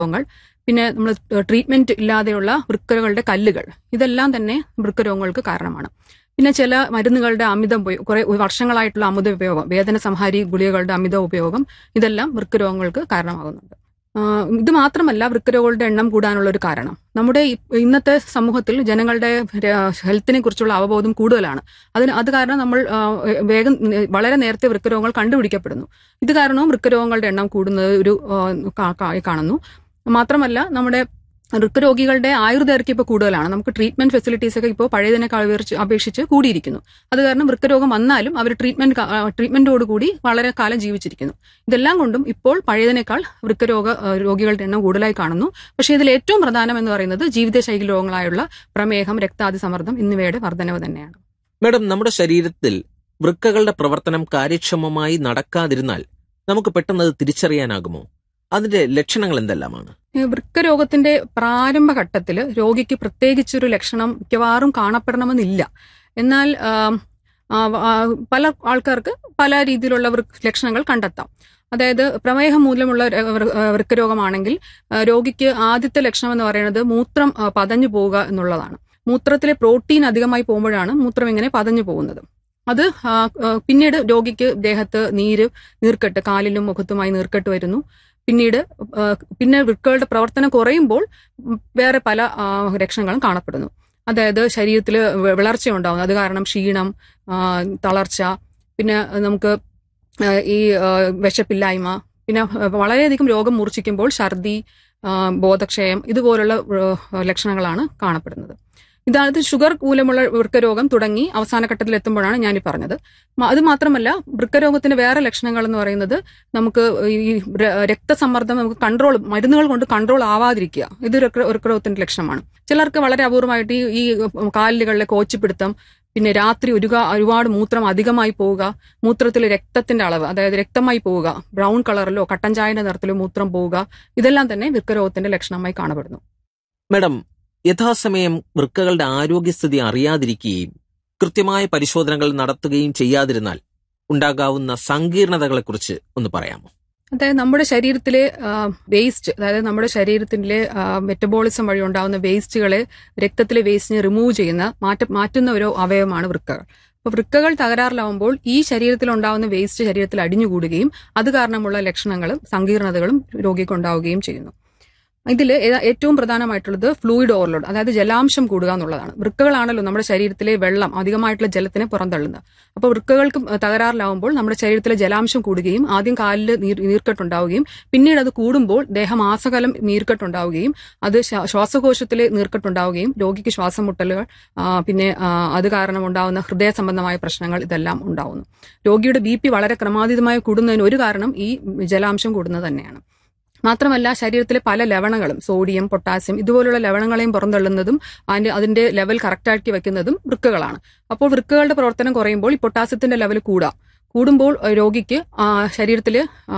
രോഗങ്ങൾ പിന്നെ നമ്മൾ ട്രീറ്റ്മെന്റ് ഇല്ലാതെയുള്ള വൃക്കകളുടെ കല്ലുകൾ ഇതെല്ലാം തന്നെ വൃക്കരോഗങ്ങൾക്ക് കാരണമാണ് പിന്നെ ചില മരുന്നുകളുടെ അമിത ഉപയോഗം കുറെ വർഷങ്ങളായിട്ടുള്ള അമിത ഉപയോഗം വേദന സംഹാരി ഗുളികകളുടെ അമിത ഉപയോഗം ഇതെല്ലാം വൃക്കരോഗങ്ങൾക്ക് കാരണമാകുന്നുണ്ട് ആഹ് ഇത് മാത്രമല്ല വൃക്കരോഗങ്ങളുടെ എണ്ണം കൂടാനുള്ള ഒരു കാരണം നമ്മുടെ ഇ- ഇന്നത്തെ സമൂഹത്തിൽ ജനങ്ങളുടെ ഹെൽത്തിനെ കുറിച്ചുള്ള അവബോധം കൂടുതലാണ് അതിന് അത് കാരണം നമ്മൾ ആഹ് വേഗം വളരെ നേരത്തെ വൃക്കരോഗങ്ങൾ കണ്ടുപിടിക്കപ്പെടുന്നു ഇത് കാരണവും വൃക്കരോഗങ്ങളുടെ എണ്ണം കൂടുന്നത് ഒരു ആഹ് കാ- കാ- കാണുന്നു മാത്രമല്ല നമ്മുടെ വൃക്കരോഗികളുടെ ആയുർദൈർഘ്യം ഇപ്പോൾ കൂടുതലാണ് നമുക്ക് ട്രീറ്റ്മെന്റ് ഫെസിലിറ്റീസ് ഒക്കെ ഇപ്പോൾ പഴയതിനേക്കാൾ അപേക്ഷിച്ച് അപേക്ഷിച്ച് കൂടിയിരിക്കുന്നു അത് കാരണം വൃക്കരോഗം വന്നാലും അവർ ട്രീറ്റ്മെന്റ് ട്രീറ്റ്മെന്റോട് കൂടി വളരെ കാലം ജീവിച്ചിരിക്കുന്നു ഇതെല്ലാം കൊണ്ടും ഇപ്പോൾ പഴയതിനേക്കാൾ വൃക്കരോഗ ആ, രോഗികളുടെ എണ്ണം കൂടുതലായി കാണുന്നു പക്ഷേ ഇതിൽ ഏറ്റവും പ്രധാനം എന്ന് പറയുന്നത് ജീവിതശൈലി രോഗങ്ങളായുള്ള പ്രമേഹം രക്താതിസമ്മർദ്ദം എന്നിവയുടെ വർധനവ് തന്നെയാണ് മാഡം നമ്മുടെ ശരീരത്തിൽ വൃക്കകളുടെ പ്രവർത്തനം കാര്യക്ഷമമായി നടക്കാതിരുന്നാൽ നമുക്ക് പെട്ടെന്ന് അത് തിരിച്ചറിയാനാകുമോ അതിന്റെ ലക്ഷണങ്ങൾ എന്തെല്ലാമാണ് ഈ വൃക്കരോഗത്തിന്റെ പ്രാരംഭഘട്ടത്തിൽ രോഗിക്ക് പ്രത്യേകിച്ചൊരു ലക്ഷണം മിക്കവാറും കാണപ്പെടണമെന്നില്ല എന്നാൽ ആം, ആ, ആ, പല ആൾക്കാർക്ക് പല രീതിയിലുള്ള വൃക്ക് ലക്ഷണങ്ങൾ കണ്ടെത്താം അതായത് പ്രമേഹം മൂലമുള്ള ര- വൃ- ആ, വൃക്കരോഗമാണെങ്കിൽ ആ, രോഗിക്ക് ആദ്യത്തെ ലക്ഷണം എന്ന് പറയുന്നത് മൂത്രം ആ, പതഞ്ഞു പോവുക എന്നുള്ളതാണ് മൂത്രത്തിലെ പ്രോട്ടീൻ അധികമായി പോകുമ്പോഴാണ് മൂത്രം ഇങ്ങനെ പതഞ്ഞു പോകുന്നത് അത് ആ, ആ, പിന്നീട് രോഗിക്ക് ദേഹത്ത് നീര് നീർക്കെട്ട് കാലിലും മുഖത്തുമായി നീർക്കെട്ട് വരുന്നു പിന്നീട് ആ, പിന്നെ വൃക്കകളുടെ പ്രവർത്തനം കുറയുമ്പോൾ ഉം, വേറെ പല ആ, ലക്ഷണങ്ങളും കാണപ്പെടുന്നു അതായത് ശരീരത്തിൽ വിളർച്ച ഉണ്ടാകുന്നു അത് കാരണം ക്ഷീണം ആ, തളർച്ച പിന്നെ നമുക്ക് ആ, ഈ ആ, വിശപ്പില്ലായ്മ പിന്നെ ആ, വളരെയധികം രോഗം മൂർച്ഛിക്കുമ്പോൾ ഛർദി ആ, ബോധക്ഷയം ഇതുപോലുള്ള ആ, ലക്ഷണങ്ങളാണ് കാണപ്പെടുന്നത് ഇതാണ് ഷുഗർ മൂലമുള്ള വൃക്കരോഗം തുടങ്ങി അവസാന ഘട്ടത്തിൽ എത്തുമ്പോഴാണ് ഞാൻ ഈ പറഞ്ഞത് മ- അത് മാത്രമല്ല വൃക്കരോഗത്തിന്റെ വേറെ ലക്ഷണങ്ങൾ എന്ന് പറയുന്നത് നമുക്ക് ഈ ര- രക്തസമ്മർദ്ദം നമുക്ക് കൺട്രോൾ മരുന്നുകൾ കൊണ്ട് കൺട്രോൾ ആവാതിരിക്കുക ഇത് വൃക്ക- വൃക്കരോഗത്തിന്റെ ലക്ഷണമാണ് ചിലർക്ക് വളരെ അപൂർവമായിട്ട് ഈ ഈ കാലുകളിലെ കോച്ചിപ്പിടുത്തം പിന്നെ രാത്രി ഒരുക ഒരുപാട് മൂത്രം അധികമായി പോവുക മൂത്രത്തിൽ രക്തത്തിന്റെ അളവ് അതായത് രക്തമായി പോവുക ബ്രൗൺ കളറിലോ കട്ടൻ ചായന്റെ നിറത്തിലോ മൂത്രം പോവുക ഇതെല്ലാം തന്നെ വൃക്കരോഗത്തിന്റെ ലക്ഷണമായി കാണപ്പെടുന്നു മാഡം യഥാസമയം വൃക്കകളുടെ ആരോഗ്യസ്ഥിതി അറിയാതിരിക്കുകയും കൃത്യമായ പരിശോധനകൾ നടത്തുകയും ചെയ്യാതിരുന്നാൽ ഉണ്ടാകാവുന്ന സങ്കീർണതകളെക്കുറിച്ച് ഒന്ന് പറയാമോ അതായത് നമ്മുടെ ശരീരത്തിലെ വേസ്റ്റ് അതായത് നമ്മുടെ ശരീരത്തിലെ മെറ്റബോളിസം വഴി ഉണ്ടാകുന്ന വേസ്റ്റുകളെ രക്തത്തിലെ വേസ്റ്റിനെ റിമൂവ് ചെയ്യുന്ന മാറ്റ മാറ്റുന്ന ഒരു അവയവമാണ് വൃക്കകൾ അപ്പോൾ വൃക്കകൾ തകരാറിലാവുമ്പോൾ ഈ ശരീരത്തിൽ ഉണ്ടാകുന്ന വേസ്റ്റ് ശരീരത്തിൽ അടിഞ്ഞുകൂടുകയും അത് കാരണമുള്ള ലക്ഷണങ്ങളും സങ്കീർണതകളും രോഗിക്ക് ഉണ്ടാവുകയും ചെയ്യുന്നു ഇതിൽ ഏറ്റവും പ്രധാനമായിട്ടുള്ളത് ഫ്ലൂയിഡ് ഓവർലോഡ് അതായത് ജലാംശം കൂടുക എന്നുള്ളതാണ് വൃക്കകളാണല്ലോ നമ്മുടെ ശരീരത്തിലെ വെള്ളം അധികമായിട്ടുള്ള ജലത്തിനെ പുറന്തള്ളുന്നത് അപ്പോൾ വൃക്കകൾക്ക് തകരാറിലാവുമ്പോൾ നമ്മുടെ ശരീരത്തിലെ ജലാംശം കൂടുകയും ആദ്യം കാലിൽ നീർ നീർക്കെട്ടുണ്ടാവുകയും പിന്നീട് അത് കൂടുമ്പോൾ ദേഹമാസകലം നീർക്കെട്ടുണ്ടാവുകയും അത് ശ്വാ- ശ്വാസകോശത്തിലെ നീർക്കെട്ടുണ്ടാവുകയും രോഗിക്ക് ശ്വാസം മുട്ടലുകൾ ആ, പിന്നെ ആ, അത് കാരണം ഉണ്ടാവുന്ന ഹൃദയ സംബന്ധമായ പ്രശ്നങ്ങൾ ഇതെല്ലാം ഉണ്ടാവുന്നു രോഗിയുടെ ബി പി വളരെ ക്രമാതീതമായി കൂടുന്നതിന് ഒരു കാരണം ഈ ജലാംശം കൂടുന്നത് തന്നെയാണ് മാത്രമല്ല ശരീരത്തിലെ പല ലവണങ്ങളും സോഡിയം പൊട്ടാസ്യം ഇതുപോലുള്ള ലവണങ്ങളെയും പുറന്തള്ളുന്നതും അതിന്റെ അതിന്റെ ലെവൽ കറക്റ്റാക്കി വെക്കുന്നതും വൃക്കകളാണ് അപ്പോൾ വൃക്കകളുടെ പ്രവർത്തനം കുറയുമ്പോൾ ഈ പൊട്ടാസ്യത്തിന്റെ ലെവൽ കൂടാം കൂടുമ്പോൾ ഏഹ്, രോഗിക്ക് ശരീരത്തിൽ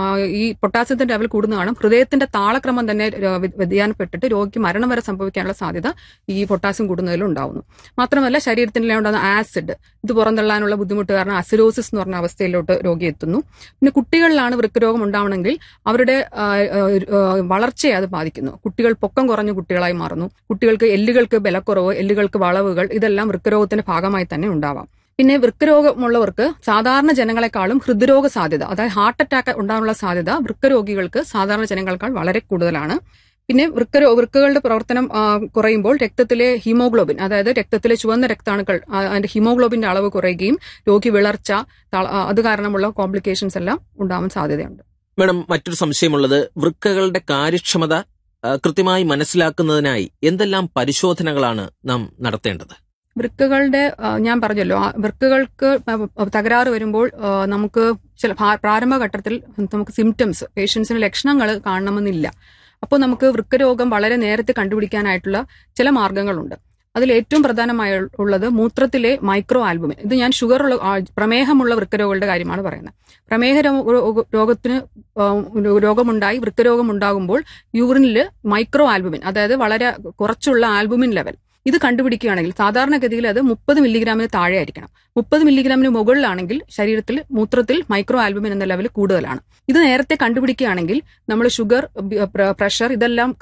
ഈ പൊട്ടാസ്യത്തിന്റെ ലെവൽ കൂടുന്ന കാണും ഹൃദയത്തിന്റെ താളക്രമം തന്നെ ര- വ്യ- വ്യതിയാനപ്പെട്ടിട്ട് രോഗിക്ക് മരണം വരെ സംഭവിക്കാനുള്ള സാധ്യത ഈ പൊട്ടാസ്യം കൂടുന്നതിൽ ഉണ്ടാവുന്നു മാത്രമല്ല ശരീരത്തിൽ ഉണ്ടാകുന്ന ആസിഡ് ഇത് പുറന്തള്ളാനുള്ള ബുദ്ധിമുട്ട് കാരണം അസിഡോസിസ് എന്ന് പറഞ്ഞ അവസ്ഥയിലോട്ട് രോഗി എത്തുന്നു പിന്നെ കുട്ടികളിലാണ് വൃക്കരോഗം ഉണ്ടാവണമെങ്കിൽ അവരുടെ ആ, ആ, ആ, വളർച്ചയെ അത് ബാധിക്കുന്നു കുട്ടികൾ പൊക്കം കുറഞ്ഞ കുട്ടികളായി മാറുന്നു കുട്ടികൾക്ക് എല്ലുകൾക്ക് ബലക്കുറവ് എല്ലുകൾക്ക് വളവുകൾ ഇതെല്ലാം വൃക്കരോഗത്തിന്റെ ഭാഗമായി തന്നെ ഉണ്ടാവാം പിന്നെ വൃക്കരോഗമുള്ളവർക്ക് സാധാരണ ജനങ്ങളെക്കാളും ഹൃദ്രോഗ സാധ്യത അതായത് ഹാർട്ട് അറ്റാക്ക് ഉണ്ടാകാനുള്ള സാധ്യത വൃക്കരോഗികൾക്ക് സാധാരണ ജനങ്ങളെക്കാൾ വളരെ കൂടുതലാണ് പിന്നെ വൃക്കരോ വൃക്കകളുടെ പ്രവർത്തനം ആ, കുറയുമ്പോൾ രക്തത്തിലെ ഹീമോഗ്ലോബിൻ അതായത് രക്തത്തിലെ ചുവന്ന രക്താണുക്കൾ ആ, അതിന്റെ ഹീമോഗ്ലോബിന്റെ അളവ് കുറയുകയും രോഗി വിളർച്ച തള- ആ, അത് കാരണമുള്ള കോംപ്ലിക്കേഷൻസ് എല്ലാം ഉണ്ടാവാൻ സാധ്യതയുണ്ട് മാഡം മറ്റൊരു സംശയമുള്ളത് വൃക്കകളുടെ കാര്യക്ഷമത ആ, കൃത്യമായി മനസ്സിലാക്കുന്നതിനായി എന്തെല്ലാം പരിശോധനകളാണ് നാം നടത്തേണ്ടത് വൃക്കകളുടെ ആ, ഞാൻ പറഞ്ഞല്ലോ ആ വൃക്കകൾക്ക് പ- തകരാറ് വരുമ്പോൾ ആ, നമുക്ക് ചില ഭാ- പ്രാരംഭഘട്ടത്തിൽ നമുക്ക് സിംറ്റംസ് പേഷ്യൻസിന് ലക്ഷണങ്ങൾ കാണണമെന്നില്ല അപ്പോൾ നമുക്ക് വൃക്കരോഗം വളരെ നേരത്തെ കണ്ടുപിടിക്കാനായിട്ടുള്ള ചില മാർഗങ്ങളുണ്ട് അതിൽ ഏറ്റവും പ്രധാനമായ ഉള്ളത് മൂത്രത്തിലെ മൈക്രോ ആൽബുമിൻ ഇത് ഞാൻ ഷുഗർ ഉള്ള ആ, പ്രമേഹമുള്ള വൃക്കരോഗങ്ങളുടെ കാര്യമാണ് പറയുന്നത് പ്രമേഹ രോ- രോ- രോഗത്തിന് ആ, രോഗമുണ്ടായി വൃക്കരോഗം ഉണ്ടാകുമ്പോൾ യൂറിനിൽ മൈക്രോ ആൽബുമിൻ അതായത് വളരെ കുറച്ചുള്ള ആൽബുമിൻ ലെവൽ ഇത് കണ്ടുപിടിക്കുകയാണെങ്കിൽ സാധാരണഗതിയിൽ അത് മുപ്പത് മില്ലിഗ്രാമിന് താഴെ ആയിരിക്കണം മുപ്പത് മില്ലിഗ്രാമിന് മുകളിലാണെങ്കിൽ ശരീരത്തിൽ മൂത്രത്തിൽ മൈക്രോ ആൽബുമിൻ എന്ന ലെവൽ കൂടുതലാണ് ഇത് നേരത്തെ കണ്ടുപിടിക്കുകയാണെങ്കിൽ നമ്മൾ ഷുഗർ പ്രഷർ ഇതെല്ലാം